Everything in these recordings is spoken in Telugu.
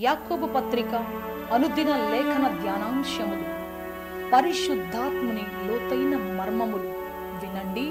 యాకోబు పత్రిక అనుదిన లేఖన ధ్యానాంశములు పరిశుద్ధాత్ముని లోతైన మర్మములు వినండి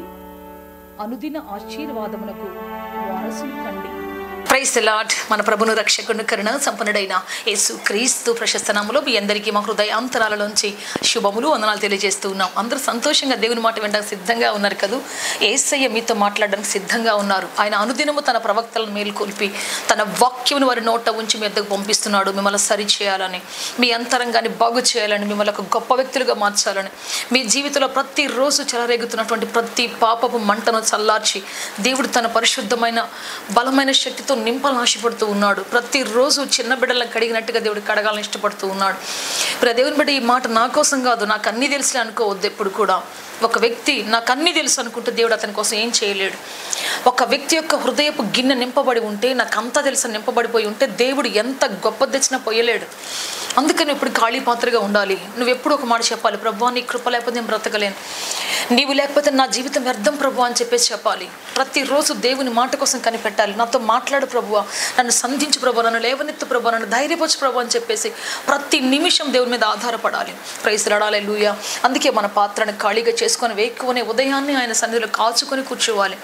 అనుదిన ఆశీర్వాదమునకు వారసులు కండి ప్రైస్ లాడ్ మన ప్రభును రక్షకుని కరుణ సంపన్నుడైన యేసు క్రీస్తు ప్రశస్త నామములో మీ అందరికీ మా హృదయాంతరాలలోంచి శుభములు వందనాలు తెలియజేస్తూ ఉన్నాం అందరూ సంతోషంగా దేవుని మాట వినడానికి సిద్ధంగా ఉన్నారు కదూ ఏసయ్య మీతో మాట్లాడడానికి సిద్ధంగా ఉన్నారు ఆయన అనుదినము తన ప్రవక్తలను మేలుకొల్పి తన వాక్యమును వారి నోట ఉంచి మీ వద్దకు పంపిస్తున్నాడు మిమ్మల్ని సరి చేయాలని మీ అంతరంగాన్ని బాగు చేయాలని మిమ్మల్ని ఒక గొప్ప వ్యక్తులుగా మార్చాలని మీ జీవితంలో ప్రతిరోజు చెలరేగుతున్నటువంటి ప్రతి పాపపు మంటను చల్లార్చి దేవుడు తన పరిశుద్ధమైన బలమైన శక్తితో నింపాలని ఆశపడుతూ ఉన్నాడు ప్రతిరోజు చిన్న బిడ్డలను కడిగినట్టుగా దేవుడు కడగాలని ఇష్టపడుతూ ఉన్నాడు ఇప్పుడు దేవుని బిడ్డ ఈ మాట నా కోసం కాదు నాకు అన్నీ తెలిసి అనుకోవద్దు ఎప్పుడు కూడా ఒక వ్యక్తి నాకు అన్నీ తెలుసు అనుకుంటే దేవుడు అతని కోసం ఏం చేయలేడు ఒక వ్యక్తి యొక్క హృదయపు గిన్నె నింపబడి ఉంటే నాకు అంతా తెలుసు నింపబడిపోయి ఉంటే దేవుడు ఎంత గొప్ప తెచ్చినా పోయలేడు అందుకని ఇప్పుడు ఖాళీ పాత్రగా ఉండాలి నువ్వు ఎప్పుడు ఒక మాట చెప్పాలి ప్రభు నీ కృప లేకపోతే నేను బ్రతకలేను నీవు లేకపోతే నా జీవితం వ్యర్థం ప్రభు అని చెప్పేసి చెప్పాలి ప్రతిరోజు దేవుని మాట కోసం కనిపెట్టాలి నాతో మాట్లాడు ప్రభు నన్ను సంధించు ప్రభు నన్ను లేవనెత్తు ప్రభు నన్ను ధైర్యపరచు ప్రభు అని చెప్పేసి ప్రతి నిమిషం దేవుని మీద ఆధారపడాలి ప్రైస్ రడాలి లూయ అందుకే మన పాత్రను ఖాళీగా చేసుకొని వేక్కునే ఉదయాన్నే ఆయన సన్నిధిలో కాచుకొని కూర్చోవాలి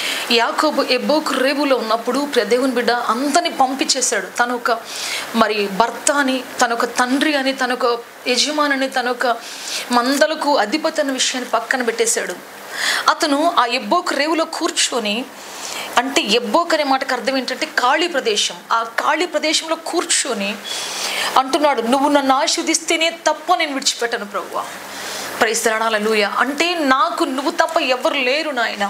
యాకోబు ఎబ్బోకు రేవులో ఉన్నప్పుడు ప్రియ దేవుని బిడ్డ అందరిని పంపించేశాడు తను ఒక మరి భర్త అని తన ఒక తండ్రి అని తన ఒక యజమాని తన ఒక మందలకు అధిపతి అనే విషయాన్ని పక్కన పెట్టేశాడు అతను ఆ ఎబ్బోకు రేవులో కూర్చొని అంటే ఎబ్బోక్ అనే మాటకు అర్థం ఏంటంటే ఖాళీ ప్రదేశం ఆ ఖాళీ ప్రదేశంలో కూర్చొని అంటున్నాడు నువ్వు నన్ను ఆశీర్దిస్తేనే తప్ప నేను విడిచిపెట్టను ప్రభువా ప్రైస్తరణాల లూయ అంటే నాకు నువ్వు తప్ప ఎవరు లేరు నాయన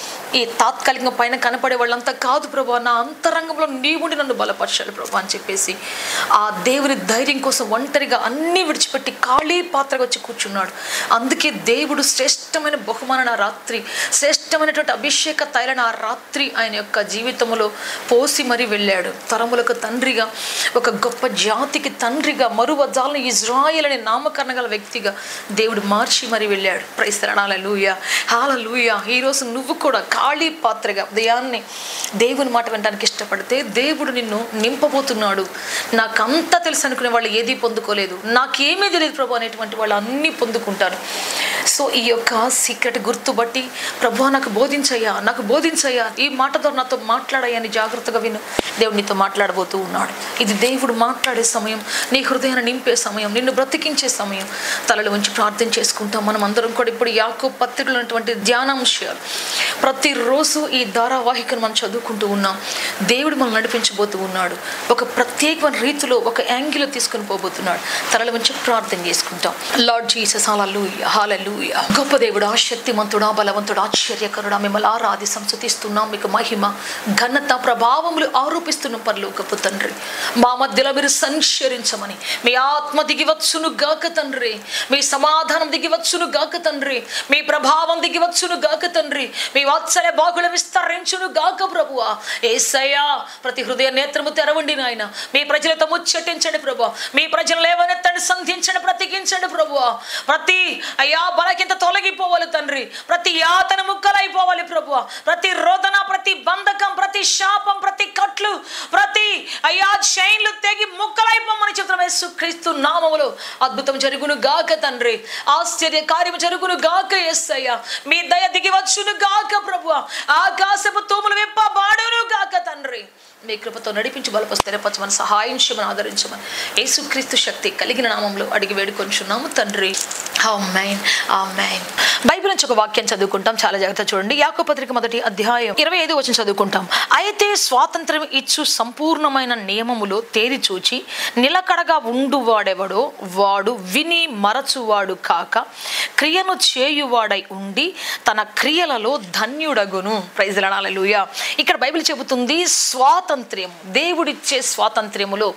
ఈ తాత్కాలికంగా పైన కనపడే వాళ్ళంతా కాదు ప్రభు నా అంతరంగంలో నీవుండి నన్ను బలపరచాలి ప్రభు అని చెప్పేసి ఆ దేవుని ధైర్యం కోసం ఒంటరిగా అన్నీ విడిచిపెట్టి ఖాళీ పాత్రగా వచ్చి కూర్చున్నాడు అందుకే దేవుడు శ్రేష్టమైన బహుమాన రాత్రి శ్రేష్టమైనటువంటి అభిషేక తైలన ఆ రాత్రి ఆయన యొక్క జీవితంలో పోసి మరీ వెళ్ళాడు తరములకు తండ్రిగా ఒక గొప్ప జాతికి తండ్రిగా మరువజాలను ఇజ్రాయల్ అనే నామకరణ గల వ్యక్తిగా దేవుడు మార్చి మరి వెళ్ళాడు ప్రైస్తరణాల లూయ హాల లూయ ఈరోజు నువ్వు కూడా ఖాళీ పాత్రగా ఉదయాన్నే దేవుని మాట వినడానికి ఇష్టపడితే దేవుడు నిన్ను నింపబోతున్నాడు నాకు అంతా తెలుసు అనుకునే వాళ్ళు ఏది పొందుకోలేదు నాకేమీ తెలియదు ప్రభు అనేటువంటి వాళ్ళు అన్నీ పొందుకుంటారు సో ఈ యొక్క సీక్రెట్ గుర్తుబట్టి ప్రభు నాకు బోధించయ్యా నాకు బోధించయ్యా ఈ మాటతో నాతో మాట్లాడయ్యా అని జాగ్రత్తగా విను దేవుడు నీతో మాట్లాడబోతూ ఉన్నాడు ఇది దేవుడు మాట్లాడే సమయం నీ హృదయాన్ని నింపే సమయం నిన్ను బ్రతికించే సమయం తలలు ఉంచి ప్రార్థన చేసుకుంటాం మనం అందరం కూడా ఇప్పుడు యాకో పత్రికలు ఉన్నటువంటి ధ్యానాంశాలు ప్రతిరోజు ఈ ధారావాహికను మనం చదువుకుంటూ ఉన్నాం దేవుడు మనం నడిపించబోతూ ఉన్నాడు ఒక ప్రత్యేకమైన రీతిలో ఒక యాంగిల్ తీసుకొని పోబోతున్నాడు తలలు ఉంచి ప్రార్థన చేసుకుంటాం లార్డ్ జీసస్ హాలూయ హాలూయ గొప్ప దేవుడు ఆశక్తిమంతుడా బలవంతుడు ఆశ్చర్యకరుడా మిమ్మల్ని ఆరాధి సంస్థిస్తున్నాం మీకు మహిమ ఘనత ప్రభావములు ఆరోపిస్తున్న పరలోకపు తండ్రి మా మధ్యలో మీరు సంచరించమని మీ ఆత్మ దిగివచ్చును గాక తండ్రి మీ సమాధానం దిగివచ్చును గాక తండ్రి మీ ప్రభావం దిగివచ్చును గాక తండ్రి మీ వాత్సల్య బాగుల విస్తరించును గాక ప్రభువా ఏసయ్యా ప్రతి హృదయ నేత్రము తెరవండి నాయన మీ ప్రజలతో ముచ్చటించండి ప్రభు మీ ప్రజలు లేవనెత్తండి సంధించండి బ్రతికించండి ప్రభువా ప్రతి అయ్యా బలకింత తొలగిపోవాలి తండ్రి ప్రతి యాతన ముక్కలైపోవాలి ప్రభువా ప్రతి రోదన ప్రతి బంధకం ప్రతి శాపం ప్రతి కట్లు ప్రతి అయ్యా చైన్లు తెగి ముక్కలైపోమని చిత్రం క్రీస్తు నామములు అద్భుతం జరుగును గాక తండ్రి ఆశ్చర్య కార్యము జరుగును గాక ఎస్సయ్య మీ దయ దిగి వచ్చును గాక ప్రభు ఆకాశపు తూములు విప్పబాడును గాక తండ్రి మీ కృపతో నడిపించి బలప స్థిరపరచమని సహాయం చేయమని ఆదరించమని యేసుక్రీస్తు శక్తి కలిగిన నామంలో అడిగి వేడుకొంచున్నాము తండ్రి ఆమెన్ ఆమెన్ బైబిల్ నుంచి ఒక వాక్యం చదువుకుంటాం చాలా జాగ్రత్త చూడండి యాకో పత్రిక మొదటి అధ్యాయం ఇరవై ఐదు వచ్చిన చదువుకుంటాం అయితే స్వాతంత్రం ఇచ్చు సంపూర్ణమైన నియమములో తేరి చూచి నిలకడగా ఉండువాడెవడో వాడు విని మరచువాడు కాక క్రియను చేయువాడై ఉండి తన క్రియలలో ధన్యుడగును ప్రైజ్లనాలూయ ఇక్కడ బైబిల్ చెబుతుంది స్వాతంత్ర్యం దేవుడిచ్చే స్వాతంత్ర్యములో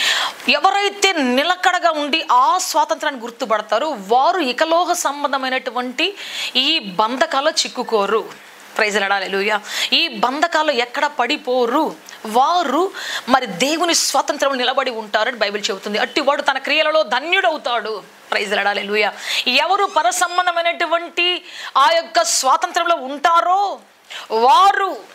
ఎవరైతే నిలకడగా ఉండి ఆ స్వాతంత్రాన్ని గుర్తుపడతారో వారు ఇకలోహ సంబంధమైనటువంటి ఈ బంధకాల్లో చిక్కుకోరు ప్రైజలడాలెలుయ ఈ బంధకాలు ఎక్కడ పడిపోరు వారు మరి దేవుని స్వాతంత్రం నిలబడి ఉంటారని బైబిల్ చెబుతుంది అట్టివాడు తన క్రియలలో ధన్యుడవుతాడు ప్రైజలడాలెలుయ ఎవరు పరసంబంధమైనటువంటి ఆ యొక్క స్వాతంత్రంలో ఉంటారో వారు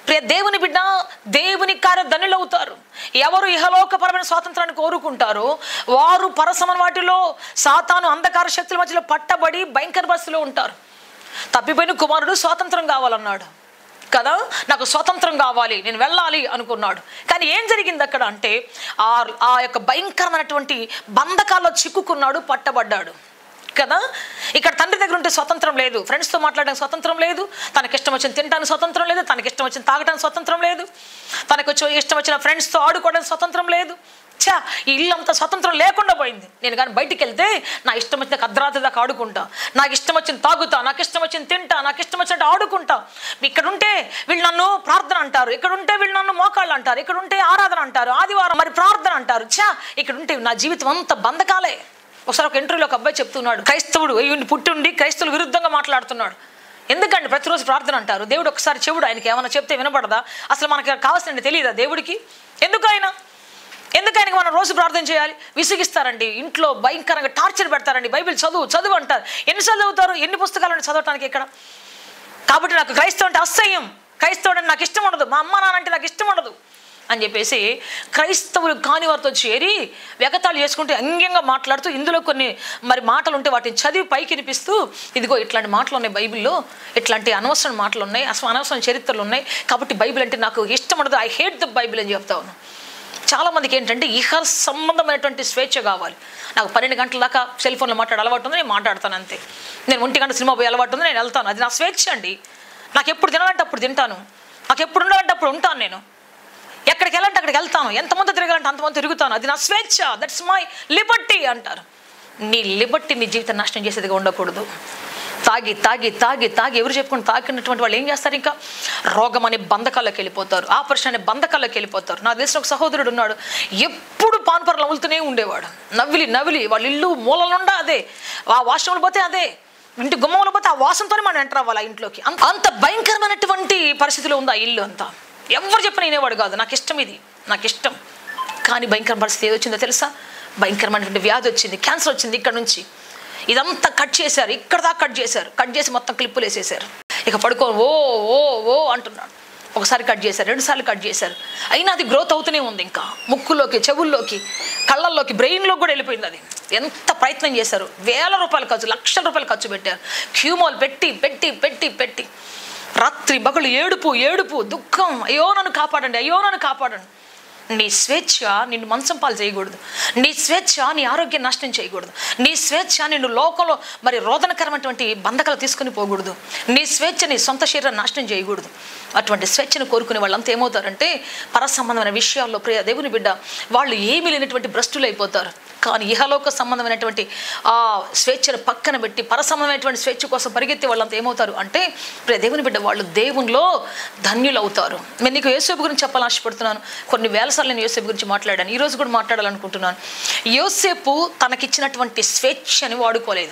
ప్రియ దేవుని బిడ్డ దేవుని కార్య ధనులు అవుతారు ఎవరు ఇహలోకపరమైన స్వాతంత్రాన్ని కోరుకుంటారో వారు పరసమన వాటిలో సాతాను అంధకార శక్తుల మధ్యలో పట్టబడి భయంకర బస్సులో ఉంటారు తప్పిపోయిన కుమారుడు స్వాతంత్రం కావాలన్నాడు కదా నాకు స్వాతంత్రం కావాలి నేను వెళ్ళాలి అనుకున్నాడు కానీ ఏం జరిగింది అక్కడ అంటే ఆ ఆ యొక్క భయంకరమైనటువంటి బంధకాల్లో చిక్కుకున్నాడు పట్టబడ్డాడు కదా ఇక్కడ తండ్రి దగ్గర ఉంటే స్వతంత్రం లేదు ఫ్రెండ్స్తో మాట్లాడడానికి స్వతంత్రం లేదు తనకి ఇష్టం వచ్చిన తినడానికి స్వతంత్రం లేదు తనకి ఇష్టం వచ్చిన తాగడానికి స్వతంత్రం లేదు తనకు వచ్చి ఇష్టం వచ్చిన ఫ్రెండ్స్తో ఆడుకోవడానికి స్వతంత్రం లేదు చా ఈ ఇల్లు అంతా స్వతంత్రం లేకుండా పోయింది నేను కానీ బయటికి వెళ్తే నా ఇష్టం వచ్చిన అర్ధరాత్రి దాకా ఆడుకుంటా నాకు ఇష్టం వచ్చిన తాగుతా నాకు ఇష్టం వచ్చిన తింటా నాకు ఇష్టం వచ్చినట్టు ఆడుకుంటా ఇక్కడ ఉంటే వీళ్ళు నన్ను ప్రార్థన అంటారు ఇక్కడ ఉంటే వీళ్ళు నన్ను మోకాళ్ళు అంటారు ఇక్కడ ఉంటే ఆరాధన అంటారు ఆదివారం మరి ప్రార్థన అంటారు చా ఇక్కడ ఉంటే నా జీవితం అంతా బంధకాలే ఒకసారి ఒక ఇంటర్వ్యూలో ఒక అబ్బాయి చెప్తున్నాడు క్రైస్తవుడు ఈయన పుట్టుండి క్రైస్తవులు విరుద్ధంగా మాట్లాడుతున్నాడు ఎందుకండి ప్రతిరోజు ప్రార్థన అంటారు దేవుడు ఒకసారి చెవుడు ఆయనకి ఏమైనా చెప్తే వినపడదా అసలు మనకి కావాల్సిన తెలియదా దేవుడికి ఎందుకు ఆయన ఎందుకు ఆయనకి మనం రోజు ప్రార్థన చేయాలి విసిగిస్తారండి ఇంట్లో భయంకరంగా టార్చర్ పెడతారండి బైబిల్ చదువు చదువు అంటారు ఎన్ని చదువుతారు ఎన్ని పుస్తకాలు ఉన్నాయి చదవటానికి ఇక్కడ కాబట్టి నాకు క్రైస్తవం అంటే అసహ్యం క్రైస్తవుడు అంటే నాకు ఇష్టం ఉండదు మా అమ్మ నాన్న అంటే నాకు ఇష్టం ఉండదు అని చెప్పేసి క్రైస్తవులు కాని వారితో చేరి వెగతాళి చేసుకుంటూ అంగ్యంగా మాట్లాడుతూ ఇందులో కొన్ని మరి మాటలు ఉంటే వాటిని చదివి పైకి వినిపిస్తూ ఇదిగో ఇట్లాంటి మాటలు ఉన్నాయి బైబిల్లో ఇట్లాంటి అనవసరం మాటలు ఉన్నాయి అసలు అనవసరం చరిత్రలు ఉన్నాయి కాబట్టి బైబిల్ అంటే నాకు ఇష్టం ఉండదు ఐ హేట్ ద బైబిల్ అని చెప్తా ఉన్నాను చాలా మందికి ఏంటంటే ఇహ సంబంధమైనటువంటి స్వేచ్ఛ కావాలి నాకు పన్నెండు గంటల దాకా సెల్ ఫోన్లో మాట్లాడే అలవాటు ఉంది నేను మాట్లాడతాను అంతే నేను ఒంటి గంట సినిమా పోయి అలవాటు ఉంది నేను వెళ్తాను అది నా స్వేచ్ఛ అండి నాకు ఎప్పుడు తినాలంటే అప్పుడు తింటాను నాకు ఎప్పుడు ఉండాలంటే అప్పుడు ఉంటాను నేను ఎక్కడికి వెళ్ళాలంటే అక్కడికి వెళ్తాను ఎంతమంది తిరగాలంటే అంతమంది తిరుగుతాను అది నా స్వేచ్ఛ దట్స్ మై లిబర్టీ అంటారు నీ లిబర్టీ నీ జీవితం నాశనం చేసేదిగా ఉండకూడదు తాగి తాగి తాగి తాగి ఎవరు చెప్పుకుని తాకినటువంటి వాళ్ళు ఏం చేస్తారు ఇంకా రోగం అనే బంధకాల్లోకి వెళ్ళిపోతారు ఆపరేషన్ అనే బంధకాల్లోకి వెళ్ళిపోతారు నాకు తెలిసిన ఒక సహోదరుడు ఉన్నాడు ఎప్పుడు పాన్పర నవ్వులుతూనే ఉండేవాడు నవ్విలి నవ్విలి వాళ్ళ ఇల్లు మూలలుండా అదే ఆ వాష్రూమ్లో పోతే అదే ఇంటి గుమ్మంలో పోతే ఆ వాసనతోనే మనం ఎంటర్ అవ్వాలి ఆ ఇంట్లోకి అంత అంత భయంకరమైనటువంటి పరిస్థితిలో ఉంది ఆ ఇల్లు అంతా ఎవరు చెప్పిన వినేవాడు కాదు నాకు ఇష్టం ఇది నాకు ఇష్టం కానీ భయంకర పరిస్థితి ఏది వచ్చిందో తెలుసా భయంకరమైనటువంటి వ్యాధి వచ్చింది క్యాన్సర్ వచ్చింది ఇక్కడ నుంచి ఇదంతా కట్ చేశారు ఇక్కడ దాకా కట్ చేశారు కట్ చేసి మొత్తం క్లిప్పులు వేసేసారు ఇక పడుకో ఓ ఓ ఓ అంటున్నాడు ఒకసారి కట్ చేశారు రెండుసార్లు కట్ చేశారు అయినా అది గ్రోత్ అవుతూనే ఉంది ఇంకా ముక్కులోకి చెవుల్లోకి కళ్ళల్లోకి బ్రెయిన్లోకి కూడా వెళ్ళిపోయింది అది ఎంత ప్రయత్నం చేశారు వేల రూపాయలు ఖర్చు లక్షల రూపాయలు ఖర్చు పెట్టారు క్యూమోల్ పెట్టి పెట్టి పెట్టి పెట్టి రాత్రి బగులు ఏడుపు ఏడుపు దుఃఖం అయ్యో నన్ను కాపాడండి అయ్యో నన్ను కాపాడండి నీ స్వేచ్ఛ నిన్ను మంచం పాలు చేయకూడదు నీ స్వేచ్ఛ నీ ఆరోగ్యం నాశనం చేయకూడదు నీ స్వేచ్ఛ నిన్ను లోకంలో మరి రోదనకరమైనటువంటి బంధకాలు తీసుకుని పోకూడదు నీ స్వేచ్ఛ నీ సొంత శరీరం నాశనం చేయకూడదు అటువంటి స్వేచ్ఛను కోరుకునే వాళ్ళంతా ఏమవుతారంటే పరసంబంధమైన విషయాల్లో ప్రియ దేవుని బిడ్డ వాళ్ళు ఏమీ లేనటువంటి భ్రష్టులు అయిపోతారు కానీ ఇహలోక సంబంధమైనటువంటి ఆ స్వేచ్ఛను పక్కన పెట్టి పరసంబంధమైనటువంటి స్వేచ్ఛ కోసం పరిగెత్తే వాళ్ళంతా ఏమవుతారు అంటే ప్రియ దేవుని బిడ్డ వాళ్ళు దేవునిలో ధన్యులు అవుతారు నేను నీకు యోసేపు గురించి చెప్పాలని ఆశపడుతున్నాను కొన్ని వేల సార్లు నేను యోసేపు గురించి మాట్లాడాను ఈ రోజు కూడా మాట్లాడాలనుకుంటున్నాను యోసేపు తనకిచ్చినటువంటి స్వేచ్ఛని వాడుకోలేదు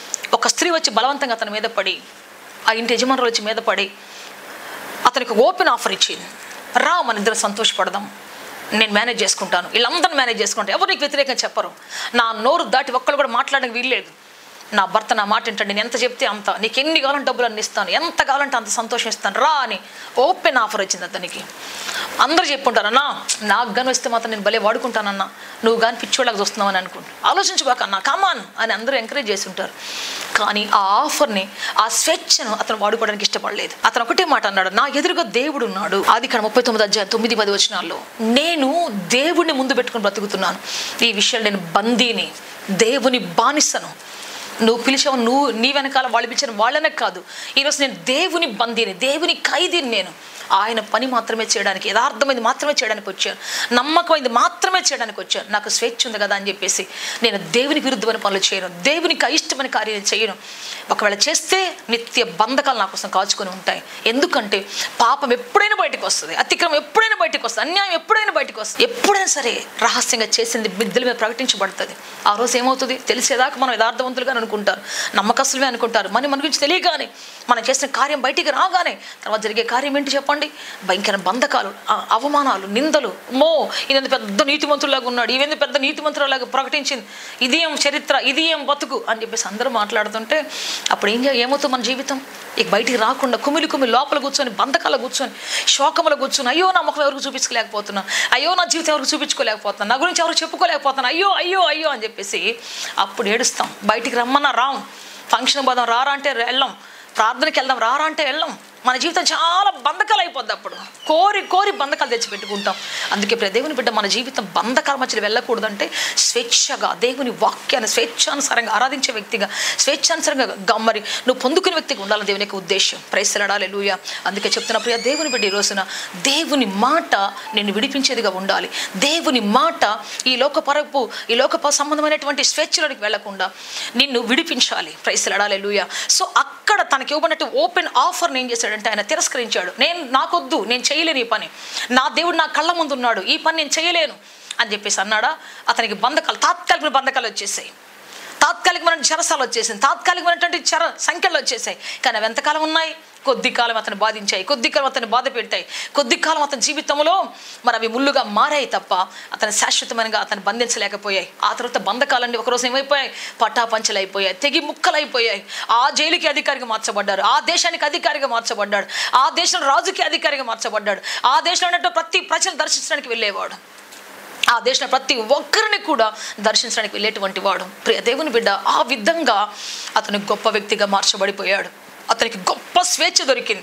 ఒక స్త్రీ వచ్చి బలవంతంగా అతని మీద పడి ఆ ఇంటి యజమానులు వచ్చి మీద పడి అతనికి ఓపెన్ ఆఫర్ ఇచ్చింది రా మన ఇద్దరు సంతోషపడదాం నేను మేనేజ్ చేసుకుంటాను వీళ్ళందరిని మేనేజ్ చేసుకుంటాను ఎవరు నీకు వ్యతిరేకంగా చెప్పరు నా నోరు దాటి ఒక్కరు కూడా మాట్లాడడానికి వీల్లేదు నా భర్త నా మాట వింటాడు నేను ఎంత చెప్తే అంత నీకు ఎన్ని కావాలంటే డబ్బులు అన్ని ఇస్తాను ఎంత కావాలంటే అంత సంతోషం ఇస్తాను రా అని ఓపెన్ ఆఫర్ వచ్చింది అతనికి అందరూ చెప్పుంటారు అన్నా నాకు గాని వస్తే మాత్రం నేను భలే వాడుకుంటానన్నా నువ్వు కానీ పిచ్చోళ్ళకి చూస్తున్నావు అని అనుకుంటా ఆలోచించుకోక అన్న కమాన్ అని అందరూ ఎంకరేజ్ చేసి ఉంటారు కానీ ఆ ఆఫర్ని ఆ స్వేచ్ఛను అతను వాడుకోవడానికి ఇష్టపడలేదు అతను ఒకటే మాట అన్నాడు నా ఎదురుగా దేవుడు ఉన్నాడు ఆది ఇక్కడ ముప్పై తొమ్మిది అధ్యాయం తొమ్మిది పది వచనాల్లో నేను దేవుడిని ముందు పెట్టుకుని బ్రతుకుతున్నాను ఈ విషయాలు నేను బందీని దేవుని బానిసను నువ్వు పిలిచావు నువ్వు నీ వెనకాల వాళ్ళు పిలిచిన వాళ్ళనే కాదు ఈరోజు నేను దేవుని బందీని దేవుని ఖైదీని నేను ఆయన పని మాత్రమే చేయడానికి యథార్థమైంది మాత్రమే చేయడానికి వచ్చాను నమ్మకమైంది మాత్రమే చేయడానికి వచ్చాను నాకు స్వేచ్ఛ ఉంది కదా అని చెప్పేసి నేను దేవునికి విరుద్ధమైన పనులు చేయను దేవునికి అయిష్టమైన కార్యం చేయను ఒకవేళ చేస్తే నిత్య బంధకాలు నా కోసం కాచుకొని ఉంటాయి ఎందుకంటే పాపం ఎప్పుడైనా బయటకు వస్తుంది అతిక్రమం ఎప్పుడైనా బయటకు వస్తుంది అన్యాయం ఎప్పుడైనా బయటకు వస్తుంది ఎప్పుడైనా సరే రహస్యంగా చేసింది మిద్దెల మీద ప్రకటించబడుతుంది ఆ రోజు ఏమవుతుంది తెలిసేదాకా మనం యథార్థవంతులుగా అనుకుంటారు నమ్మకస్తులే అనుకుంటారు మన మన గురించి తెలియగానే మనం చేసిన కార్యం బయటికి రాగానే తర్వాత జరిగే కార్యం ఏంటి చెప్పండి ఏమండి భయంకర బంధకాలు ఆ, అవమానాలు నిందలు మో ఈయన పెద్ద నీతిమంతులాగా ఉన్నాడు ఈవెందు పెద్ద నీతిమంతులాగా ప్రకటించింది ఇది ఏం చరిత్ర ఇది ఏం బతుకు అని చెప్పేసి అందరూ మాట్లాడుతుంటే అప్పుడు ఏం చేయ- ఏమవుతుంది మన జీవితం ఇక బయటికి రాకుండా కుమిలి కుమిలి లోపల కూర్చొని బంధకాలు కూర్చొని శోకములు కూర్చొని అయ్యో నా ముఖం ఎవరికి చూపించుకోలేకపోతున్నా అయ్యో నా జీవితం ఎవరికి చూపించుకోలేకపోతున్నా నా గురించి ఎవరు చెప్పుకోలేకపోతున్నా అయ్యో అయ్యో అయ్యో అని చెప్పేసి అప్పుడు ఏడుస్తాం బయటికి రమ్మన్నా రాం ఫంక్షన్ పోదాం రారా అంటే వెళ్ళం ప్రార్థనకి వెళ్దాం రారా అంటే వెళ్ళం మన జీవితం చాలా బంధకాలు అయిపోద్ది అప్పుడు కోరి కోరి బంధకాలు తెచ్చిపెట్టుకుంటాం అందుకే ప్రియ దేవుని బిడ్డ మన జీవితం బంధకాల మధ్యలో వెళ్ళకూడదంటే స్వేచ్ఛగా దేవుని వాక్యాన్ని స్వేచ్ఛానుసారంగా ఆరాధించే వ్యక్తిగా స్వేచ్ఛానుసారంగా గమ్మరి నువ్వు పొందుకునే వ్యక్తిగా ఉండాలని దేవుని యొక్క ఉద్దేశం ప్రైసలాడాలి లూయ అందుకే చెప్తున్న ప్రియ దేవుని బిడ్డ ఈ రోజున దేవుని మాట నిన్ను విడిపించేదిగా ఉండాలి దేవుని మాట ఈ లోక పరపు ఈ లోక ప- సంబంధమైనటువంటి స్వేచ్ఛలోనికి వెళ్లకుండా నిన్ను విడిపించాలి ప్రైసలాడాలి లూయ సో అక్కడ తనకి ఇవ్వబడినట్టు ఓపెన్ ఆఫర్ని ఏం చేశాడంటే ఆయన తిరస్కరించాడు నేను నాకొద్దు నేను చేయలేను ఈ పని నా దేవుడు నా కళ్ళ ముందు ఉన్నాడు ఈ పని నేను చేయలేను అని చెప్పేసి అన్నాడా అతనికి బంధకాలు తాత్కాలిక బంధకాలు వచ్చేసాయి తాత్కాలికమైన చెరసాలు వచ్చేసింది తాత్కాలికమైనటువంటి చెర సంఖ్యలు వచ్చేసాయి కానీ అవి ఎంతకాలం ఉన్నాయి కొద్ది కాలం అతను బాధించాయి కొద్ది కాలం అతను బాధ పెట్టాయి కొద్ది కాలం అతని జీవితంలో మరి అవి ముళ్ళుగా మారాయి తప్ప అతను శాశ్వతమైనగా అతను బంధించలేకపోయాయి ఆ తర్వాత బంధకాలన్నీ ఒకరోజు ఏమైపోయాయి పటాపంచలు అయిపోయాయి తెగి ముక్కలు అయిపోయాయి ఆ జైలుకి అధికారిగా మార్చబడ్డారు ఆ దేశానికి అధికారిగా మార్చబడ్డాడు ఆ దేశం రాజుకి అధికారిగా మార్చబడ్డాడు ఆ దేశంలో ఉన్నట్టు ప్రతి ప్రజలను దర్శించడానికి వెళ్ళేవాడు ఆ దేశంలో ప్రతి ఒక్కరిని కూడా దర్శించడానికి వెళ్ళేటువంటి వాడు ప్రియ దేవుని బిడ్డ ఆ విధంగా అతను గొప్ప వ్యక్తిగా మార్చబడిపోయాడు అతనికి గొప్ప స్వేచ్ఛ దొరికింది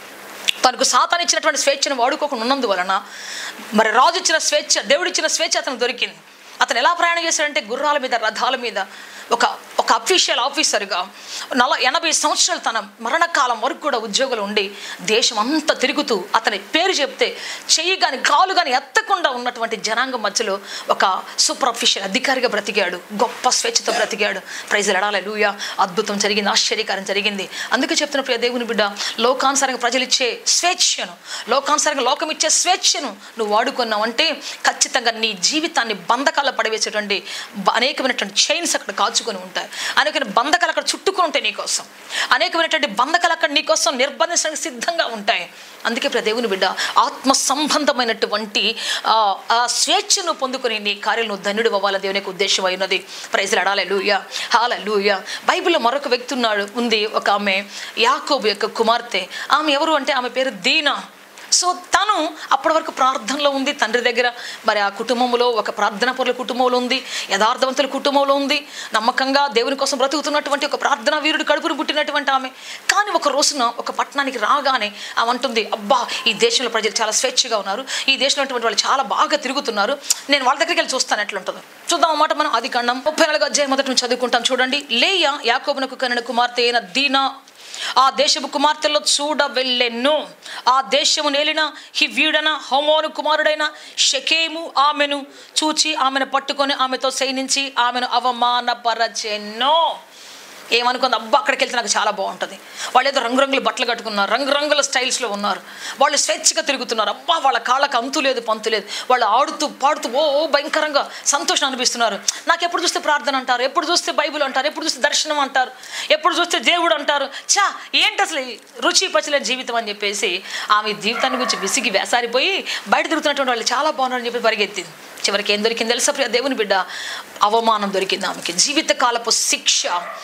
తనకు సాతాను ఇచ్చినటువంటి స్వేచ్ఛను వాడుకోకుండా ఉన్నందువలన మరి రాజు ఇచ్చిన స్వేచ్ఛ దేవుడిచ్చిన స్వేచ్ఛ అతను దొరికింది అతను ఎలా ప్రయాణం చేశాడంటే గుర్రాల మీద రథాల మీద ఒక ఒక అఫీషియల్ ఆఫీసర్గా నల ఎనభై సంవత్సరాలు తన మరణకాలం వరకు కూడా ఉద్యోగులు ఉండి దేశం అంతా తిరుగుతూ అతని పేరు చెప్తే చెయ్యి కానీ కాలు కానీ ఎత్తకుండా ఉన్నటువంటి జనాంగం మధ్యలో ఒక సూపర్ అఫీషియల్ అధికారిగా బ్రతికాడు గొప్ప స్వేచ్ఛతో బ్రతికాడు ప్రైజులు అడాలి లూయా అద్భుతం జరిగింది ఆశ్చర్యకారం జరిగింది అందుకే చెప్తున్న ప్రియ దేవుని బిడ్డ లోకానుసారంగా ప్రజలు ఇచ్చే స్వేచ్ఛను లోకానుసారంగా లోకం ఇచ్చే స్వేచ్ఛను నువ్వు వాడుకున్నావంటే ఖచ్చితంగా నీ జీవితాన్ని బంధకాల్లో పడవేసేటువంటి బ- అనేకమైనటువంటి చైన్స్ అక్కడ కాచుకొని ఉంటాయి అనేకమైన బంధకాలు అక్కడ చుట్టుకొని ఉంటాయి నీకోసం అనేకమైనటువంటి బంధకాలు అక్కడ నీకోసం నిర్బంధించడానికి సిద్ధంగా ఉంటాయి అందుకే ప్రియ దేవుని బిడ్డ ఆత్మ సంబంధమైనటువంటి ఆ, ఆ స్వేచ్ఛను పొందుకొని నీ కార్యాలు నువ్వు ధన్యుడు అవ్వాలని దేవుని యొక్క ఉద్దేశం అయినది ప్రైజ్లు అడాలి లూయ హాల లూయ బైబిల్లో మరొక వ్యక్తి ఉన్నాడు ఉంది ఒక ఆమె యాకోబు యొక్క కుమార్తె ఆమె ఎవరు అంటే ఆమె పేరు దీనా సో తను అప్పటి వరకు ప్రార్థనలో ఉంది తండ్రి దగ్గర మరి ఆ కుటుంబంలో ఒక ప్రార్థన పరుల కుటుంబంలో ఉంది యథార్థవంతుల కుటుంబంలో ఉంది నమ్మకంగా దేవుని కోసం బ్రతుకుతున్నటువంటి ఒక ప్రార్థనా వీరుడు కడుపును పుట్టినటువంటి ఆమె కానీ ఒక రోజున ఒక పట్టణానికి రాగానే ఆమె అంటుంది అబ్బా ఈ దేశంలో ప్రజలు చాలా స్వేచ్ఛగా ఉన్నారు ఈ దేశంలో ఉన్నటువంటి వాళ్ళు చాలా బాగా తిరుగుతున్నారు నేను వాళ్ళ దగ్గరికి వెళ్ళి చూస్తాను ఎట్లుంటుందో చూద్దాం అన్నమాట మనం అది ఖండం ముప్పై నాలుగు అధ్యాయం మొదటి నుంచి చదువుకుంటాం చూడండి లేయ యాకోబునకు కనిన కుమార్తె అయిన దీనా ఆ దేశపు కుమార్తెలో చూడ వెళ్ళెను ఆ దేశము నేలిన హివ్యుడన హోమోను కుమారుడైన షకేము ఆమెను చూచి ఆమెను పట్టుకొని ఆమెతో సైనించి ఆమెను అవమానపరచెన్నో ఏమనుకుంది అబ్బా అక్కడికి వెళ్తే నాకు చాలా బాగుంటుంది వాళ్ళు ఏదో రంగురంగుల బట్టలు కట్టుకున్నారు రంగురంగుల స్టైల్స్లో ఉన్నారు వాళ్ళు స్వేచ్ఛగా తిరుగుతున్నారు అబ్బా వాళ్ళ కాళ్ళకి అంతు లేదు పంతు లేదు వాళ్ళు ఆడుతూ పాడుతూ ఓ ఓ భయంకరంగా సంతోషం అనిపిస్తున్నారు నాకు ఎప్పుడు చూస్తే ప్రార్థన అంటారు ఎప్పుడు చూస్తే బైబిల్ అంటారు ఎప్పుడు చూస్తే దర్శనం అంటారు ఎప్పుడు చూస్తే దేవుడు అంటారు చా ఏంటి అసలు ఈ రుచి పచలేని జీవితం అని చెప్పేసి ఆమె జీవితాన్ని గురించి విసిగి వేసారిపోయి బయట తిరుగుతున్నటువంటి వాళ్ళు చాలా బాగున్నారని చెప్పి పరిగెత్తింది చివరికి ఏం దొరికింది తెలుసా ప్రియ దేవుని బిడ్డ అవమానం దొరికింది ఆమెకి జీవితకాలపు శిక్ష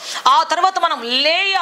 ఆ తర్వాత మనం లేయా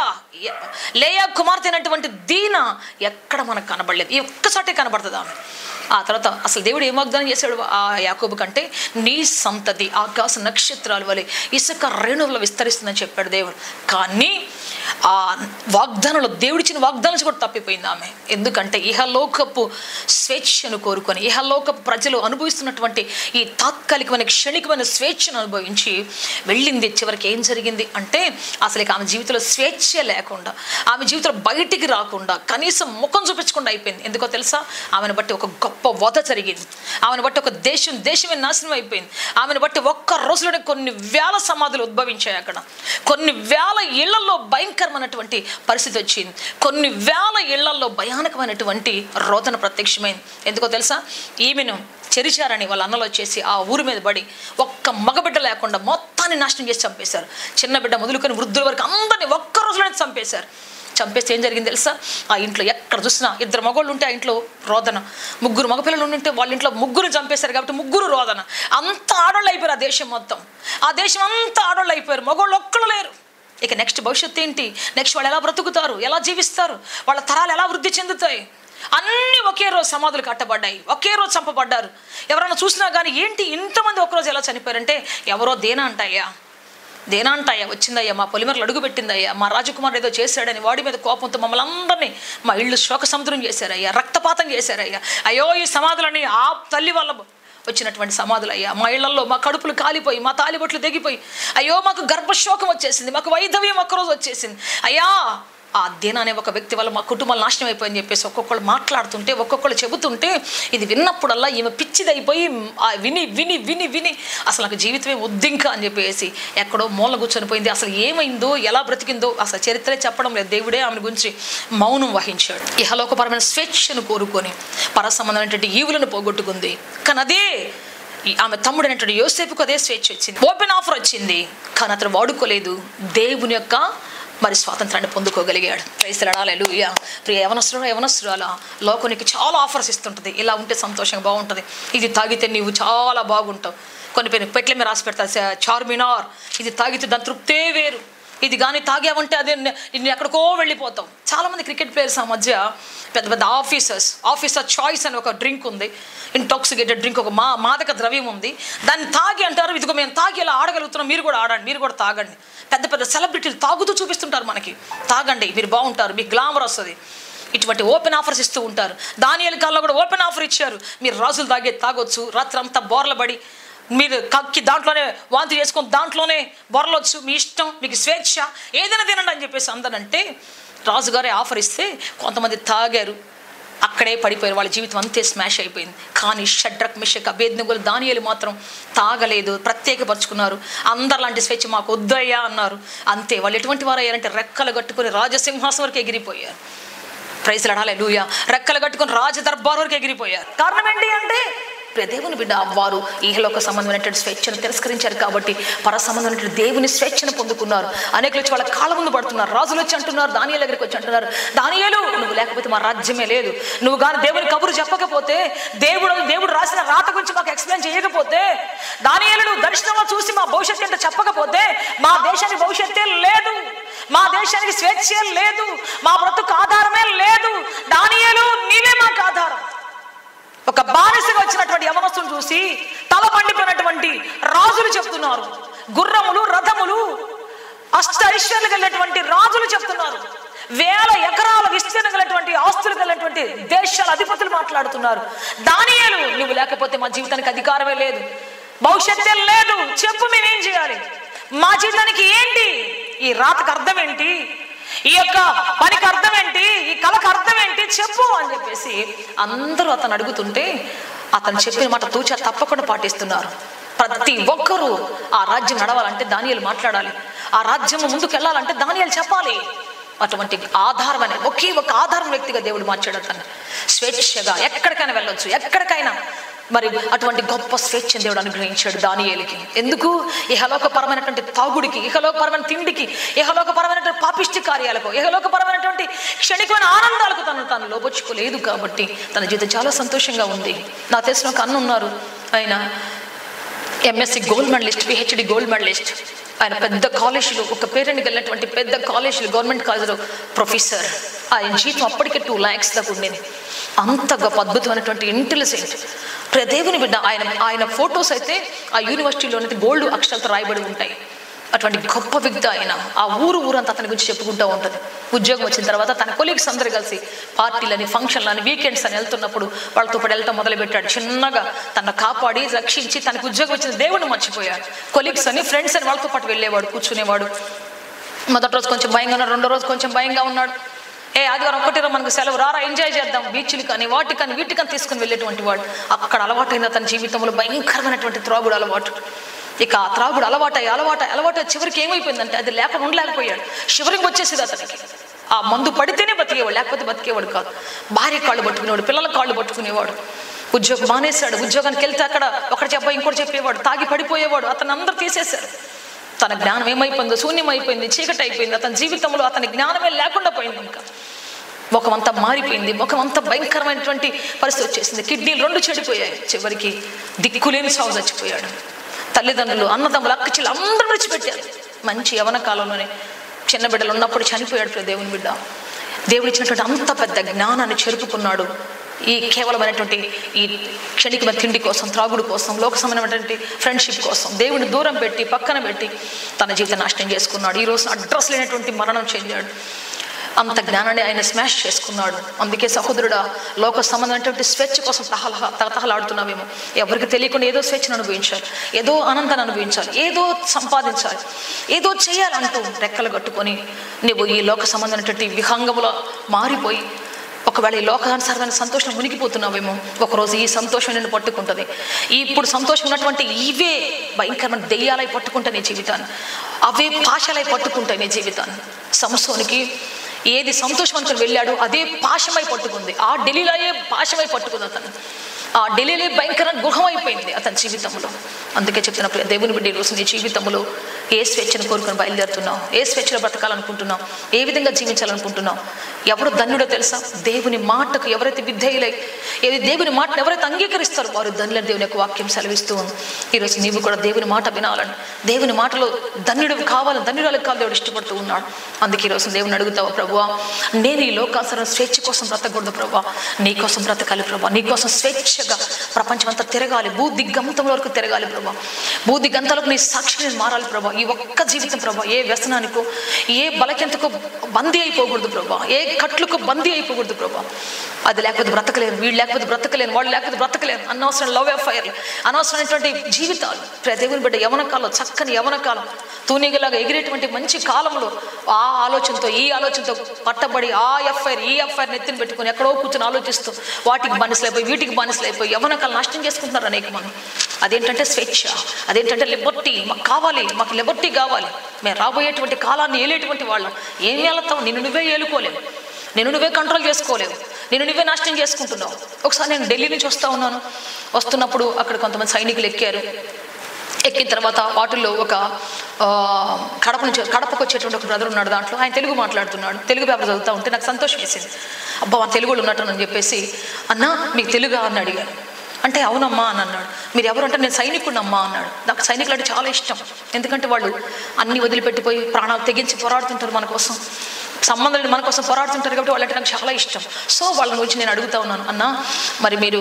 లేయా కుమార్తె అయినటువంటి దీన ఎక్కడ మనకు కనబడలేదు ఈ ఒక్కసాటే కనబడుతుంది ఆమె ఆ తర్వాత అసలు దేవుడు ఏం వాగ్దానం చేశాడు ఆ యాకోబు కంటే నీ సంతతి ఆకాశ నక్షత్రాల వలె ఇసుక రేణువులు విస్తరిస్తుందని చెప్పాడు దేవుడు కానీ ఆ వాగ్దానంలో దేవుడిచ్చిన వాగ్దానం నుంచి కూడా తప్పిపోయింది ఆమె ఎందుకంటే ఇహలోకపు స్వేచ్ఛను కోరుకొని ఇహలోకపు ప్రజలు అనుభవిస్తున్నటువంటి ఈ తాత్కాలికమైన క్షణికమైన స్వేచ్ఛను అనుభవించి వెళ్ళింది చివరికి ఏం జరిగింది అంటే అసలు ఇక ఆమె జీవితంలో స్వేచ్ఛ లేకుండా ఆమె జీవితంలో బయటికి రాకుండా కనీసం ముఖం చూపించకుండా అయిపోయింది ఎందుకో తెలుసా ఆమెను బట్టి ఒక గొప్ప వధ జరిగింది ఆమెను బట్టి ఒక దేశం దేశమే నాశనం అయిపోయింది ఆమెను బట్టి ఒక్క రోజులోనే కొన్ని వేల సమాధులు ఉద్భవించాయి అక్కడ కొన్ని వేల ఇళ్లలో భయంకరమైనటువంటి పరిస్థితి వచ్చింది కొన్ని వేల ఇళ్లలో భయానకమైనటువంటి రోదన ప్రత్యక్షమైంది ఎందుకో తెలుసా ఈమెను చెరిచారని వాళ్ళ అన్నలు వచ్చేసి ఆ ఊరి మీద పడి ఒక్క మగబిడ్డ లేకుండా మొత్తాన్ని నాశనం చేసి చంపేశారు చిన్న బిడ్డ మొదలుకొని వృద్ధుల వరకు అందరినీ ఒక్క రోజులోనే చంపేశారు చంపేస్తే ఏం జరిగింది తెలుసా ఆ ఇంట్లో ఎక్కడ చూసినా ఇద్దరు మగవాళ్ళు ఉంటే ఆ ఇంట్లో రోదన ముగ్గురు మగపిల్లలు ఉంటే వాళ్ళ ఇంట్లో ముగ్గురు చంపేశారు కాబట్టి ముగ్గురు రోదన అంత ఆడోళ్ళు అయిపోయారు ఆ దేశం మొత్తం ఆ దేశం అంతా ఆడోళ్ళు అయిపోయారు మగవాళ్ళు ఒక్కళ్ళు లేరు ఇక నెక్స్ట్ భవిష్యత్తు ఏంటి నెక్స్ట్ వాళ్ళు ఎలా బ్రతుకుతారు ఎలా జీవిస్తారు వాళ్ళ తరాలు ఎలా వృద్ధి చెందుతాయి అన్నీ ఒకే రోజు సమాధులు కట్టబడ్డాయి ఒకే రోజు చంపబడ్డారు ఎవరైనా చూసినా కానీ ఏంటి ఇంతమంది ఒకరోజు ఎలా చనిపోయారంటే ఎవరో దేనా అంటాయ్యా దేనా అంటాయ్యా వచ్చిందయ్యా మా పొలిమరలు అడుగు పెట్టిందయ్యా మా రాజకుమారుడు ఏదో చేశాడని వాడి మీద కోపంతో మమ్మల్ని అందరినీ మా ఇళ్ళు శోక సముద్రం చేశారయ్యా రక్తపాతం చేశారయ్యా అయ్యో ఈ సమాధులని ఆ తల్లి వల్ల వచ్చినటువంటి సమాధులు అయ్యా మా ఇళ్లలో మా కడుపులు కాలిపోయి మా తాలిబొట్లు తెగిపోయి అయ్యో మాకు గర్భశోకం వచ్చేసింది మాకు వైధవ్యం ఒక్కరోజు వచ్చేసింది అయ్యా ఆ దిన అనే ఒక వ్యక్తి వల్ల మా కుటుంబాలు నాశనం అయిపోయని చెప్పేసి ఒక్కొక్కళ్ళు మాట్లాడుతుంటే ఒక్కొక్కళ్ళు చెబుతుంటే ఇది విన్నప్పుడల్లా ఈమె పిచ్చిదైపోయి ఆ విని విని విని విని అసలు నాకు జీవితమే వద్దింకా అని చెప్పేసి ఎక్కడో మూల కూర్చొనిపోయింది అసలు ఏమైందో ఎలా బ్రతికిందో అసలు చరిత్రే చెప్పడం లేదు దేవుడే ఆమె గురించి మౌనం వహించాడు ఇహలోకపరమైన స్వేచ్ఛను కోరుకొని పరసంబంధమైనటువంటి ఈవులను పోగొట్టుకుంది కానీ అదే ఈ ఆమె తమ్ముడు అనేటువంటి యోసేపుకు అదే స్వేచ్ఛ వచ్చింది ఓపెన్ ఆఫర్ వచ్చింది కానీ అతను వాడుకోలేదు దేవుని యొక్క మరి స్వాతంత్రాన్ని పొందుకోగలిగాడు ప్రైసలాడాలి యా ప్రియ యవనస్తుడు యవనస్తురాల లోకానికి చాలా ఆఫర్స్ ఇస్తుంటుంది ఇలా ఉంటే సంతోషంగా బాగుంటుంది ఇది తాగితే నీవు చాలా బాగుంటావు కొన్ని పేరు పెట్ల మీద రాసి పెడతారు చా- చార్మినార్ ఇది తాగితే దాని తృప్తే వేరు ఇది కానీ తాగావంటే అదే నే- నేను ఎక్కడికో వెళ్ళిపోతాం చాలామంది క్రికెట్ ప్లేయర్స్ ఆ మధ్య పెద్ద పెద్ద ఆఫీసర్స్ ఆఫీసర్ చాయిస్ అని ఒక డ్రింక్ ఉంది ఇంటాక్సికేటెడ్ డ్రింక్ ఒక మా మాదక ద్రవ్యం ఉంది దాన్ని తాగి అంటారు ఇదిగో మేము తాగి ఇలా ఆడగలుగుతున్నాం మీరు కూడా ఆడండి మీరు కూడా తాగండి పెద్ద పెద్ద సెలబ్రిటీలు తాగుతూ చూపిస్తుంటారు మనకి తాగండి మీరు బాగుంటారు మీకు గ్లామర్ వస్తుంది ఇటువంటి ఓపెన్ ఆఫర్స్ ఇస్తూ ఉంటారు దానియల కాలంలో కూడా ఓపెన్ ఆఫర్ ఇచ్చారు మీరు రాజులు తాగే తాగొచ్చు రాత్రి అంతా బోర్లబడి మీరు కక్కి దాంట్లోనే వాంతి చేసుకొని దాంట్లోనే బొరలొచ్చు మీ ఇష్టం మీకు స్వేచ్ఛ ఏదైనా తినండి అని చెప్పేసి అందరంటే రాజుగారే ఆఫర్ ఇస్తే కొంతమంది తాగారు అక్కడే పడిపోయారు వాళ్ళ జీవితం అంతే స్మాష్ అయిపోయింది కానీ షడ్రక్ మిషక్ అభేద్నగులు దానియలు మాత్రం తాగలేదు ప్రత్యేకపరుచుకున్నారు అందరిలాంటి స్వేచ్ఛ మాకు వద్దయ్యా అన్నారు అంతే వాళ్ళు ఎటువంటి వారు అయ్యారంటే రెక్కలు కట్టుకుని రాజసింహాసం వరకు ఎగిరిపోయారు ప్రైజ్లు అడాలే లూయా రెక్కలు కట్టుకుని రాజ దర్బార్ వరకు ఎగిరిపోయారు కారణం ఏంటి అంటే ప్రియ దేవుని బిడ్డ వారు ఈహలోక సంబంధమైనటువంటి స్వేచ్ఛను తిరస్కరించారు కాబట్టి పర సంబంధమైనటువంటి దేవుని స్వేచ్ఛను పొందుకున్నారు అనేకులు వచ్చి వాళ్ళ కాళ్ళ ముందు పడుతున్నారు రాజులు వచ్చి అంటున్నారు దానియాల దగ్గరికి వచ్చి అంటున్నారు దానియాలు నువ్వు లేకపోతే మా రాజ్యమే లేదు నువ్వు కానీ దేవుని కబురు చెప్పకపోతే దేవుడు దేవుడు రాసిన రాత గురించి మాకు ఎక్స్ప్లెయిన్ చేయకపోతే దానియాలు నువ్వు దర్శనంలో చూసి మా భవిష్యత్తు ఏంటో చెప్పకపోతే మా దేశానికి భవిష్యత్తే లేదు మా దేశానికి స్వేచ్ఛే లేదు మా బ్రతుకు ఆధారమే లేదు దానియాలు నీవే మాకు ఆధారం ఒక బానిసగా వచ్చినటువంటి యవనస్తుని చూసి తల పండిపోయినటువంటి రాజులు చెప్తున్నారు గుర్రములు రథములు అష్ట ఐశ్వర్యాలు కలిగినటువంటి రాజులు చెప్తున్నారు వేల ఎకరాల విస్తీర్ణం కలిగినటువంటి ఆస్తులు కలిగినటువంటి దేశాల అధిపతులు మాట్లాడుతున్నారు దానియేలు నువ్వు లేకపోతే మా జీవితానికి అధికారమే లేదు భవిష్యత్తే లేదు చెప్పు మేమేం చేయాలి మా జీవితానికి ఏంటి ఈ రాతకు అర్థం ఏంటి ఈ యొక్క పనికి అర్థం ఏంటి ఈ కళకు అర్థం ఏంటి చెప్పు అని చెప్పేసి అందరూ అతను అడుగుతుంటే అతను చెప్పిన మాట తూచా తప్పకుండా పాటిస్తున్నారు ప్రతి ఒక్కరూ ఆ రాజ్యం నడవాలంటే దానియాలు మాట్లాడాలి ఆ రాజ్యం ముందుకు వెళ్ళాలంటే దానియాలు చెప్పాలి అటువంటి ఆధారమైన ఒకే ఒక ఆధారం వ్యక్తిగా దేవుడు మార్చాడు అతన్ని స్వేచ్ఛగా ఎక్కడికైనా వెళ్ళొచ్చు ఎక్కడికైనా మరి అటువంటి గొప్ప స్వేచ్ఛను దేవుడు అనుగ్రహించాడు దానియేలికి ఎందుకు ఇహలోకపరమైనటువంటి తాగుడికి ఇహలోకపరమైన తిండికి ఇహలోకపరమైనటువంటి పాపిష్టి కార్యాలకు ఇహలోకపరమైనటువంటి క్షణికమైన ఆనందాలకు తను తాను లోపొచ్చుకోలేదు కాబట్టి తన జీవితం చాలా సంతోషంగా ఉంది నాకు తెలిసిన ఒక అన్న ఉన్నారు ఆయన MSc gold medalist PhD gold medalist ఆయన పెద్ద కాలేజీలో ఒక పేరెంట్కి వెళ్ళినటువంటి పెద్ద కాలేజీలో గవర్నమెంట్ కాలేజీలో ప్రొఫెసర్ ఆయన జీతం అప్పటికే టూ ల్యాక్స్ దాకా ఉండేది అంత గొప్ప అద్భుతమైనటువంటి ఇంటెలిజెంట్ దేవుని బిడ్డ ఆయన ఆయన ఫొటోస్ అయితే ఆ యూనివర్సిటీలోనైతే గోల్డ్ అక్షరాలతో రాయబడి ఉంటాయి అటువంటి గొప్ప వ్యక్తి ఆయన ఆ ఊరు ఊరంతా అతని గురించి చెప్పుకుంటూ ఉంటుంది ఉద్యోగం వచ్చిన తర్వాత తన కొలీగ్స్ అందరు కలిసి పార్టీలని ఫంక్షన్లని వీకెండ్స్ అని వెళ్తున్నప్పుడు వాళ్ళతో పాటు వెళ్ళటం మొదలుపెట్టాడు చిన్నగా తన కాపాడి రక్షించి తనకు ఉద్యోగం వచ్చిన దేవుడిని మర్చిపోయాడు కొలీగ్స్ అని ఫ్రెండ్స్ అని వాళ్ళతో పాటు వెళ్ళేవాడు కూర్చునేవాడు మొదటి రోజు కొంచెం భయంగా ఉన్నాడు రెండో రోజు కొంచెం భయంగా ఉన్నాడు ఏ ఆదివారం ఒకటి రోజు మనకు సెలవు రారా ఎంజాయ్ చేద్దాం బీచ్లు కానీ వాటి కానీ వీటి కానీ తీసుకుని వెళ్ళేటువంటి వాడు అక్కడ అలవాటైన తన జీవితంలో భయంకరమైనటువంటి త్రాగుడు అలవాటు ఇక ఆ త్రాగుడు అలవాటై అలవాట అలవాటు చివరికి ఏమైపోయిందంటే అది లేకుండా ఉండలేకపోయాడు షివరింగ్ వచ్చేసింది అతనికి ఆ మందు పడితేనే బతికేవాడు లేకపోతే బతికేవాడు కాదు భార్య కాళ్ళు పట్టుకునేవాడు పిల్లల కాళ్ళు పట్టుకునేవాడు ఉద్యోగం మానేశాడు ఉద్యోగానికి వెళ్తే అక్కడ ఒకటి చెప్ప ఇంకోటి చెప్పేవాడు తాగి పడిపోయేవాడు అతను అందరూ తీసేశారు తన జ్ఞానం ఏమైపోయిందో శూన్యమైపోయింది చీకటి అయిపోయింది అతని జీవితంలో అతని జ్ఞానమే లేకుండా పోయింది ఇంకా ముఖమంతా మారిపోయింది ముఖమంతా భయంకరమైనటువంటి పరిస్థితి వచ్చేసింది కిడ్నీలు రెండు చెడిపోయాయి చివరికి దిక్కులేని సాగు చచ్చిపోయాడు తల్లిదండ్రులు అన్నదమ్ములు అక్కచెల్లు అందరూ విడిచిపెట్టారు మంచి యవన కాలంలోనే చిన్న బిడ్డలు ఉన్నప్పుడు చనిపోయాడు ప్రియ దేవుని బిడ్డ దేవుడు ఇచ్చినటువంటి అంత పెద్ద జ్ఞానాన్ని చెరుపుకున్నాడు ఈ కేవలమైనటువంటి ఈ క్షణికమైన తిండి కోసం త్రాగుడు కోసం లోక సంబంధమైనటువంటి ఫ్రెండ్షిప్ కోసం దేవుని దూరం పెట్టి పక్కన పెట్టి తన జీవితం నాశనం చేసుకున్నాడు ఈ రోజు అడ్రస్ లేనటువంటి మరణం చెందాడు అంత జ్ఞానాన్ని ఆయన స్మాష్ చేసుకున్నాడు అందుకే సహోదరుడా లోక సంబంధమైనటువంటి స్వేచ్ఛ కోసం తహలహ తహతహలాడుతున్నావేమో ఎవరికి తెలియకుండా ఏదో స్వేచ్ఛను అనుభవించాలి ఏదో ఆనందాన్ని అనుభవించాలి ఏదో సంపాదించాలి ఏదో చేయాలంటూ రెక్కలు కట్టుకొని నువ్వు ఈ లోక సంబంధమైనటువంటి విహంగములో మారిపోయి ఒకవేళ ఈ లోకానుసారమైన సంతోషం మునిగిపోతున్నావేమో ఒకరోజు ఈ సంతోషం నిన్ను పట్టుకుంటుంది ఈ ఇప్పుడు సంతోషం ఉన్నటువంటి ఇవే భయంకరమైన దెయ్యాలై పట్టుకుంటాయి నీ జీవితాన్ని అవే పాశలై పట్టుకుంటాయి నీ జీవితాన్ని సంసోనికి ఏది సంతోషం అనుకుని వెళ్ళాడు అదే పాశమై పట్టుకుంది ఆ ఢిల్లీలోయే పాశమై పట్టుకుంది అతను ఆ ఢిల్లీలో భయంకర గృహం అయిపోయింది అతని జీవితంలో అందుకే చెప్తున్న ప్రియ దేవుని బిడ్డ ఈరోజు నీ జీవితంలో ఏ స్వేచ్ఛను కోరుకొని బయలుదేరుతున్నావు ఏ స్వేచ్ఛలో బ్రతకాలనుకుంటున్నావు ఏ విధంగా జీవించాలనుకుంటున్నావు ఎవరు ధన్యుడో తెలుసా దేవుని మాటకు ఎవరైతే విధేయులై ఏది దేవుని మాటను ఎవరైతే అంగీకరిస్తారో వారు ధన్యులని దేవుని యొక్క వాక్యం సెలవిస్తూ ఉంది ఈరోజు నీవు కూడా దేవుని మాట వినాలని దేవుని మాటలో ధన్యుడు కావాలని ధన్యురాలు కావాలి దేవుడు ఇష్టపడుతూ ఉన్నాడు అందుకే ఈరోజు దేవుని అడుగుతావా ప్రభువా నేను ఈ లోకాసర స్వేచ్ఛ కోసం బ్రతకూడదు ప్రభా నీ కోసం బ్రతకాలి ప్రభా నీ కోసం స్వేచ్ఛగా ప్రపంచం అంతా తిరగాలి భూ దిగ్గంతం వరకు తిరగాలి ప్రభా భూ దిగ్గంతాలకు నీ సాక్షి నేను మారాలి ప్రభా ఈ ఒక్క జీవితం ప్రభా ఏ వ్యసనానికో ఏ బలకెంతకో బందీ అయిపోకూడదు ప్రభా ఏ కట్లకు బందీ అయిపోకూడదు ప్రభా అది లేకపోతే బ్రతకలేను వీళ్ళు లేకపోతే బ్రతకలేను వాళ్ళు లేకపోతే బ్రతకలేను అనవసరం లవ్ అఫైర్ అనవసరమైనటువంటి జీవితాలు ప్రియ దేవుని బిడ్డ యవన కాలం చక్కని యవన కాలం తూనీగలాగా ఎగిరేటువంటి మంచి కాలంలో ఆ ఆలోచనతో ఈ ఆలోచనతో పట్టబడి ఆ ఎఫ్ఐఆర్ ఈ ఎఫ్ఐఆర్ నెత్తిన పెట్టుకొని ఎక్కడో కూర్చొని ఆలోచిస్తూ వాటికి బానిసలైపోయి వీటికి బానిసలైపోయి యవన కాలం నష్టం చేసుకుంటున్నారు అనేక మంది అదేంటంటే స్వేచ్ఛ అదేంటంటే లిబర్టీ మాకు కావాలి మాకు లిబర్టీ కావాలి మేము రాబోయేటువంటి కాలాన్ని ఏలేటువంటి వాళ్ళం ఏం వెళ్తావు నిన్ను నువ్వే ఏలుకోలేవు నేను నువ్వే కంట్రోల్ చేసుకోలేవు నేను నువ్వే నాశనం చేసుకుంటున్నావు ఒకసారి నేను ఢిల్లీ నుంచి వస్తూ ఉన్నాను వస్తున్నప్పుడు అక్కడ కొంతమంది సైనికులు ఎక్కారు ఎక్కిన తర్వాత వాటిల్లో ఒక ఆ, కడప నుంచి కడపకు వచ్చేటువంటి ఒక బ్రదర్ ఉన్నాడు దాంట్లో ఆయన తెలుగు మాట్లాడుతున్నాడు తెలుగు పేపర్ చదువుతూ ఉంటే నాకు సంతోషం వేసింది అబ్బా ఆ తెలుగులో ఉన్నట్టు చెప్పేసి అన్న మీకు తెలుగా అని అడిగాను అంటే అవునమ్మా అని అన్నాడు మీరు ఎవరు అంటే నేను సైనికుడినమ్మా అన్నాడు నాకు సైనికులు అంటే చాలా ఇష్టం ఎందుకంటే వాళ్ళు అన్ని వదిలిపెట్టిపోయి ప్రాణాలు తెగించి పోరాడుతుంటారు మన కోసం సంబంధం లేని మన కోసం పోరాడుతుంటారు కాబట్టి వాళ్ళంటే నాకు చాలా ఇష్టం సో వాళ్ళ గురించి నేను అడుగుతా ఉన్నాను అన్న మరి మీరు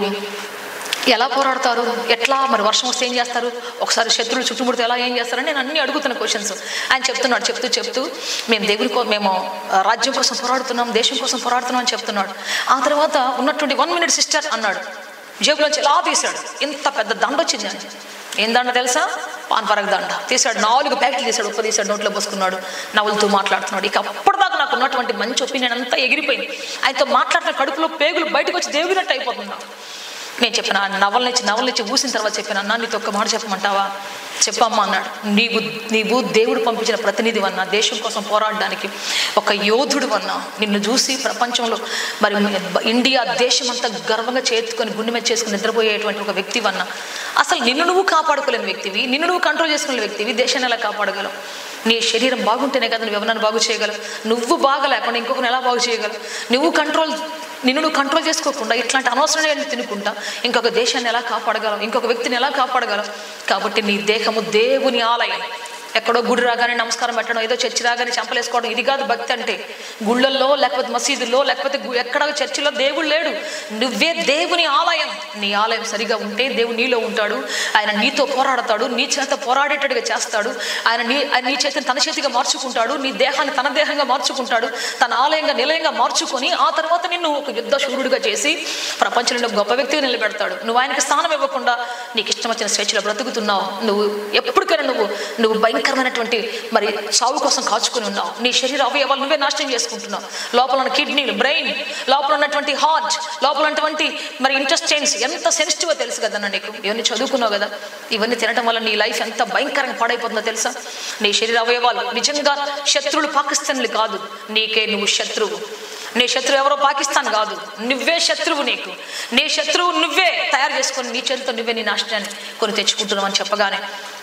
ఎలా పోరాడతారు ఎట్లా మరి వర్షం వస్తే ఏం చేస్తారు ఒకసారి శత్రువులు చుట్టుముడితే ఎలా ఏం చేస్తారని నేను అన్ని అడుగుతున్న క్వశ్చన్స్ ఆయన చెప్తున్నాడు చెప్తూ చెప్తూ మేము దేవుని కో మేము ఆ, రాజ్యం కోసం పోరాడుతున్నాం దేశం కోసం పోరాడుతున్నాం అని చెప్తున్నాడు ఆ తర్వాత ఉన్నటువంటి వన్ మినిట్ సిస్టర్ అన్నాడు జేబులోంచి ఎలా తీశాడు ఇంత పెద్ద దండ వచ్చింది అని ఏం దండ తెలుసా పాన్ పరగ దండ తీశాడు నాలుగు ప్యాకెట్లు తీశాడు ఉప్పు తీశాడు నోట్లో పోసుకున్నాడు నవ్వులతో మాట్లాడుతున్నాడు ఇక అప్పటిదాకా నాకు ఉన్నటువంటి మంచి ఒపీనియన్ అంతా ఎగిరిపోయింది ఆయనతో మాట్లాడిన కడుపులో పేగులు బయటకు వచ్చి దేవుడినట్టు అయిపోతుంది నాకు. నేను చెప్పిన నవలనిచ్చి నవలనిచ్చి ఊసిన తర్వాత చెప్పాను అన్న నీతో ఒక్క మాట చెప్పమంటావా చెప్పమ్మా అన్నాడు నీవు నీవు దేవుడు పంపించిన ప్రతినిధి అన్నా దేశం కోసం పోరాడడానికి ఒక యోధుడు అన్నా నిన్ను చూసి ప్రపంచంలో మరి ఇండియా దేశం అంతా గర్వంగా చేతుకొని గుండె మీద చేసుకుని నిద్రపోయేటువంటి ఒక వ్యక్తి అన్నా అసలు నిన్ను నువ్వు కాపాడుకోలేని వ్యక్తివి నిన్ను నువ్వు కంట్రోల్ చేసుకునే వ్యక్తివి దేశాన్ని ఎలా కాపాడగలవు నీ శరీరం బాగుంటేనే కదా నువ్వు ఎవరినైనా బాగు చేయగలవు నువ్వు బాగా లేకుండా ఇంకొకరిని ఎలా బాగు చేయగలవు నువ్వు కంట్రోల్ నిన్ను నువ్వు కంట్రోల్ చేసుకోకుండా ఇట్లాంటి అనవసరమైన తినుకుంటా ఇంకొక దేశాన్ని ఎలా కాపాడగలవు ఇంకొక వ్యక్తిని ఎలా కాపాడగలవు కాబట్టి నీ దేహము దేవుని ఆలయం ఎక్కడో గుడి రాగానే నమస్కారం పెట్టడం ఏదో చర్చి రాగానే చంపలేసుకోవడం ఇది కాదు భక్తి అంటే గుళ్ళల్లో లేకపోతే మసీదుల్లో లేకపోతే గు- ఎక్కడ చర్చిలో దేవుడు లేడు నువ్వే దేవుని ఆలయం నీ ఆలయం సరిగా ఉంటే దేవుడు నీలో ఉంటాడు ఆయన నీతో పోరాడతాడు నీ చేత పోరాడేటట్టుగా చేస్తాడు ఆయన నీ ఆయన నీ చేతిని తన చేతిగా మార్చుకుంటాడు నీ దేహాన్ని తన దేహంగా మార్చుకుంటాడు తన ఆలయంగా నిలయంగా మార్చుకొని ఆ తర్వాత నిన్ను ఒక యుద్ధ శూరుడిగా చేసి ప్రపంచంలో గొప్ప వ్యక్తిగా నిలబెడతాడు నువ్వు ఆయనకి స్థానం ఇవ్వకుండా నీకు ఇష్టం వచ్చిన స్వేచ్ఛలో బ్రతుకుతున్నావు నువ్వు ఎప్పటికైనా నువ్వు నువ్వు భయంకరమైనటువంటి మరి సాగు కోసం కాచుకొని ఉన్నావు నీ శరీర అవయవాలు నువ్వే నాశనం చేసుకుంటున్నావు లోపల ఉన్న కిడ్నీలు బ్రెయిన్ లోపల ఉన్నటువంటి హార్ట్ లోపల ఉన్నటువంటి మరి ఇంటెస్టైన్స్ ఎంత సెన్సిటివ్ తెలుసు కదా నీకు ఇవన్నీ చదువుకున్నావు కదా ఇవన్నీ తినడం వల్ల నీ లైఫ్ ఎంత భయంకరంగా పాడైపోతుందో తెలుసా నీ శరీర అవయవాలు నిజంగా శత్రువులు పాకిస్తాన్లు కాదు నీకే నువ్వు శత్రువు నీ శత్రువు ఎవరో పాకిస్తాన్ కాదు నువ్వే శత్రువు నీకు నీ శత్రువు నువ్వే తయారు చేసుకొని నీ చేతితో నువ్వే నీ నాశనాన్ని కొని తెచ్చుకుంటున్నావు అని చెప్పగానే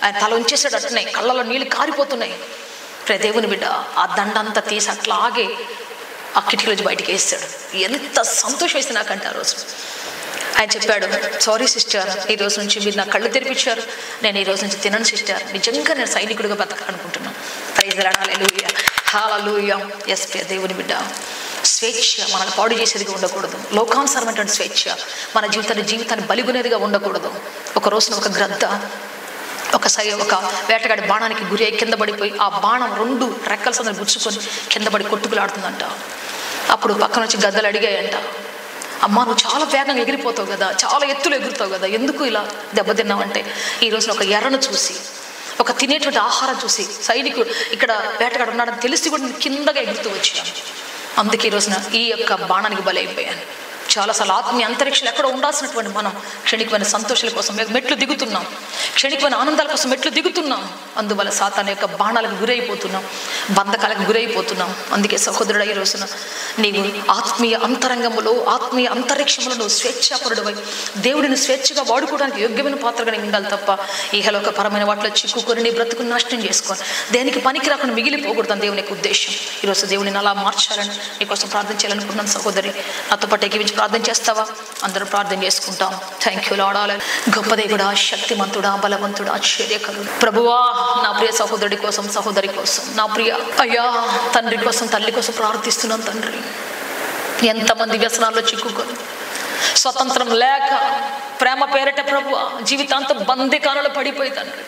ఆయన తల ఉంచేసాడు అట్నే కళ్ళలో నీళ్ళు కారిపోతున్నాయి ప్రే దేవుని బిడ్డ ఆ దండంతా తీసి అట్లాగే ఆ కిటికీలోంచి బయటికి వేస్తాడు ఎంత సంతోషం వేసి నాకంటే ఆ రోజు ఆయన చెప్పాడు సారీ సిస్టర్ ఈ రోజు నుంచి మీరు నా కళ్ళు తెరిపించారు నేను ఈ రోజు నుంచి తినను సిస్టర్ నిజంగా నేను సైనికుడిగా బతకాలనుకుంటున్నాను ప్రైజ్ హాలూయ హాలూయ ఎస్ దేవుని బిడ్డ స్వేచ్ఛ మనల్ని పాడు చేసేదిగా ఉండకూడదు లోకానుసరమైనటువంటి స్వేచ్ఛ మన జీవితాన్ని జీవితాన్ని బలిగునేదిగా ఉండకూడదు ఒక రోజున ఒక గ్రద్ద ఒక సై ఒక వేటగాడి బాణానికి గురి అయి కింద పడిపోయి ఆ బాణం రెండు రెక్కల సందని గుచ్చుకొని కింద పడి కొట్టుకులాడుతుందంట అప్పుడు పక్కన వచ్చి గద్దలు అడిగాయంట అమ్మ నువ్వు చాలా వేగంగా ఎగిరిపోతావు కదా చాలా ఎత్తులు ఎగురుతావు కదా ఎందుకు ఇలా దెబ్బతిన్నావంటే ఈ రోజున ఒక ఎర్రను చూసి ఒక తినేటువంటి ఆహారం చూసి సైనికుడు ఇక్కడ వేటగాడు ఉన్నాడని తెలిసి కూడా నేను కిందగా ఎగురుతూ వచ్చాను అందుకే ఈ రోజున ఈ యొక్క బాణానికి బలైపోయాను చాలాసార్లు ఆత్మీయ అంతరిక్షలు ఎక్కడ ఉండాల్సినటువంటి మనం క్షణికమైన సంతోషాల కోసం మేము మెట్లు దిగుతున్నాం క్షణికమైన ఆనందాల కోసం మెట్లు దిగుతున్నాం అందువల్ల సాతాన్ యొక్క బాణాలకు గురైపోతున్నాం బంధకాలకు గురైపోతున్నాం అందుకే సహోదరుడు ఈ రోజున నీవు ఆత్మీయ అంతరంగములో ఆత్మీయ అంతరిక్షంలో నువ్వు స్వేచ్ఛాపరుడువై దేవుడిని స్వేచ్ఛగా వాడుకోవడానికి యోగ్యమైన పాత్రగా నీవు ఉండాలి తప్ప ఈహలోక పరమైన వాటిలో చిక్కుకొని నీ బ్రతుకుని నాశనం చేసుకొని దేనికి పనికి రాకుండా మిగిలిపోకూడదని దేవుని యొక్క ఉద్దేశం ఈరోజు దేవుడిని అలా మార్చాలని నీకోసం ప్రార్థన చేయాలనుకుంటున్నాను సహోదరి నాతో పాటు ఎగిరించి ప్రార్థన చేస్తావా అందరం ప్రార్థన చేసుకుంటాం థ్యాంక్ యూ లాడాలి గొప్ప దేవుడా శక్తిమంతుడా బలవంతుడా ఆశ్చర్యకరుడు ప్రభువా నా ప్రియ సహోదరుడి కోసం సహోదరి కోసం నా ప్రియ అయ్యా తండ్రి కోసం తల్లి కోసం ప్రార్థిస్తున్నాను తండ్రి ఎంతమంది వ్యసనాల్లో చిక్కుకొని స్వతంత్రం లేక ప్రేమ పేరట ప్రభు జీవితాంతం బందికాలలో పడిపోయి తండ్రి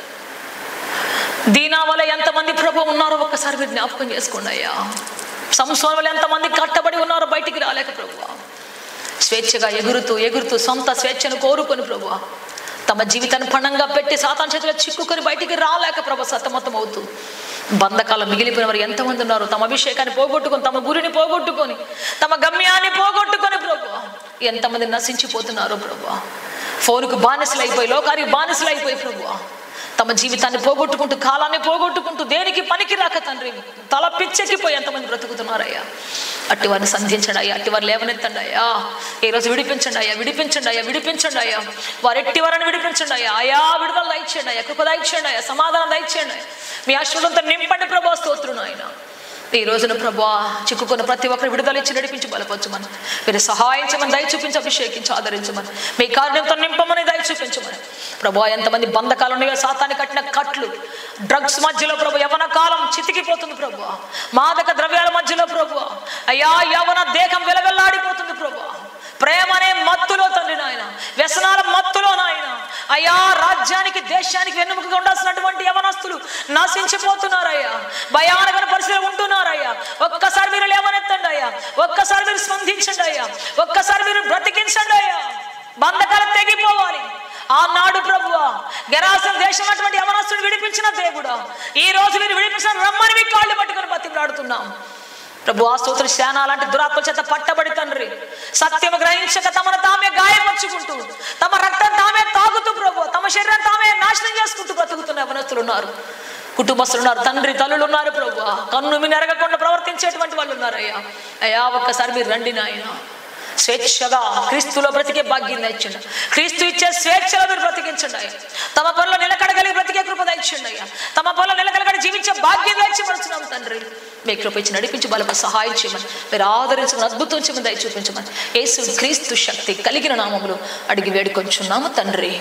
దీనా వల్ల ఎంతమంది ప్రభు ఉన్నారో ఒక్కసారి మీరు జ్ఞాపకం చేసుకోండి అయ్యా సంవత్సరం వల్ల ఎంతమంది కట్టబడి ఉన్నారో బయటికి రాలేక ప్రభు స్వేచ్ఛగా ఎగురుతూ ఎగురుతూ సొంత స్వేచ్ఛను కోరుకొని ప్రభు తమ జీవితాన్ని పణంగా పెట్టి సాతాన్ చేతిలో చిక్కుకొని బయటికి రాలేక ప్రభు సతమతం అవుతూ బంధకాలు మిగిలిపోయిన వారు ఎంతమంది ఉన్నారు తమ అభిషేకాన్ని పోగొట్టుకొని తమ గురిని పోగొట్టుకొని తమ గమ్యాన్ని పోగొట్టుకొని ప్రభు ఎంతమంది నశించిపోతున్నారు ప్రభు ఫోన్కు బానిసలు అయిపోయి లోకానికి బానిసలు అయిపోయి ప్రభు తమ జీవితాన్ని పోగొట్టుకుంటూ కాలాన్ని పోగొట్టుకుంటూ దేనికి పనికి రాక తండ్రి తల పిచ్చెక్కిపోయి ఎంతమంది బ్రతుకుతున్నారయ్యా అట్టి వారిని సంధించండి అయ్యా అట్టి వారు లేవనెత్తండి అయ్యా ఈ రోజు విడిపించండి అయ్యా విడిపించండి అయ్యా విడిపించండి అయ్యా వారు ఎట్టి వారిని విడిపించండి అయ్యా అయా విడుదల దయచేయండి అయ్యా కృప దయచేయండి అయ్యా సమాధానం దయచేయండి అయ్యా మీ ఆశ్రమంతో నింపండి ప్రభా స్తోత్రును ఆయన ఈ రోజున ప్రభా చిక్కుకున్న ప్రతి ఒక్కరు విడుదల ఇచ్చి నడిపించి బలపరచమని మీరు సహాయించమని దయ చూపించి అభిషేకించి ఆదరించమని మీ కార్యంతో నింపమని దయ చూపించమని ప్రభా ఎంతమంది బంధకాలు ఉన్నాయో సాతాన్ని కట్టిన కట్లు డ్రగ్స్ మధ్యలో ప్రభు యవన కాలం చితికిపోతుంది ప్రభు మాదక ద్రవ్యాల మధ్యలో ప్రభు అయ్యా యవన దేహం వెలవెల్లాడిపోతుంది ప్రభు ప్రేమ అనే మత్తులో తండ్రి నాయన వ్యసనాల మత్తులో నాయన అయ్యా రాజ్యానికి దేశానికి వెన్నుముకగా ఉండాల్సినటువంటి యవనస్తులు నశించిపోతున్నారయ్యా భయానకర పరిస్థితులు ఉంటున్నారయ్యా ఒక్కసారి మీరు లేవనెత్తండి అయ్యా ఒక్కసారి మీరు స్పందించండి అయ్యా ఒక్కసారి మీరు బ్రతికించండి అయ్యా బంధకాలు తెగిపోవాలి ఆనాడు ప్రభువా గెరాసం దేశం అటువంటి యవనస్తుడు విడిపించిన దేవుడా ఈ రోజు మీరు విడిపించిన రమ్మని మీ కాళ్ళు పట్టుకొని బతిమలాడుతున్నాం ప్రభు ఆ స్తోత్ర శాన అలాంటి దురాత్మ చేత పట్టబడి తండ్రి సత్యము గ్రహించక తమను తామే గాయపరుచుకుంటూ తమ రక్తం తామే తాగుతూ ప్రభు తమ శరీరం తామే నాశనం చేసుకుంటూ బ్రతుకుతున్న యవనస్తులు ఉన్నారు కుటుంబస్తులు ఉన్నారు తండ్రి తల్లులు ఉన్నారు ప్రభు కన్ను మీ నెరగకుండా ప్రవర్తించేటువంటి వాళ్ళు ఉన్నారు అయ్యా అయ్యా ఒక్కసారి మీరు రండి నాయన స్వేచ్ఛగా క్రీస్తులో బ్రతికే భాగ్యం దయచండి క్రీస్తు ఇచ్చే స్వేచ్ఛలో మీరు బ్రతికించండి అయ్యా తమ పనులు నిలకడగలిగి బ్రతికే కృప దయచండి అయ్యా తమ పనులు నిలకడగలి జీవించే భాగ్యం దయచబడుతున్నాం తండ్రి మీ కృప ఇచ్చి నడిపించి బలకు సహాయం చేయమని మీరు ఆదరించమని అద్భుతం చేయమని దయ చూపించమని యేసు క్రీస్తు శక్తి కలిగిన నామములు అడిగి వేడుకొంచున్నాము తండ్రి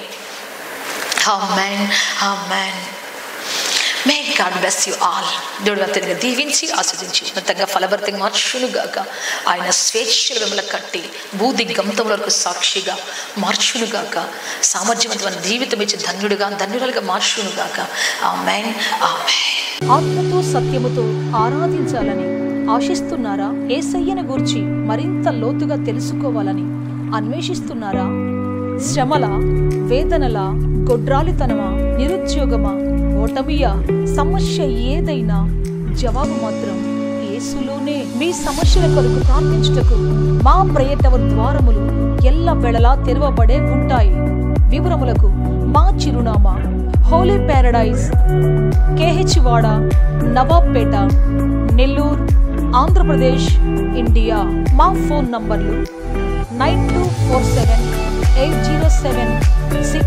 amen amen may God bless you all దేవుడు అతనిగా దీవించి ఆస్వాదించి ఉన్నతంగా ఫలభరితంగా మార్చునుగాక ఆయన స్వేచ్ఛలు మిమ్మల్ని కట్టి బూది గంతం వరకు సాక్షిగా మార్చునుగాక సామర్థ్యవంతమైన జీవితం ఇచ్చి ధన్యుడిగా ధన్యురాలుగా మార్చునుగాక ఆమెన్ ఆమెన్ ఆత్మతో సత్యముతో ఆరాధించాలని ఆశిస్తున్నారా ఏసయ్యను గూర్చి మరింత లోతుగా తెలుసుకోవాలని అన్వేషిస్తున్నారా శ్రమల వేదనల గొడ్రాలితనమా నిరుద్యోగమా ఓటమియా సమస్య ఏదైనా జవాబు మాత్రం యేసులోనే మీ సమస్యల కొరకు ప్రార్థించుటకు మా ప్రయత్న ద్వారములు ఎల్ల వెళలా తెరవబడే ఉంటాయి వివరములకు మా చిరునామా హోలీ ప్యారడైజ్ కేహెచ్ వాడ నవాబ్పేట నెల్లూరు ఆంధ్రప్రదేశ్ ఇండియా మా ఫోన్ నంబర్లు nine two four seven eight zero seven six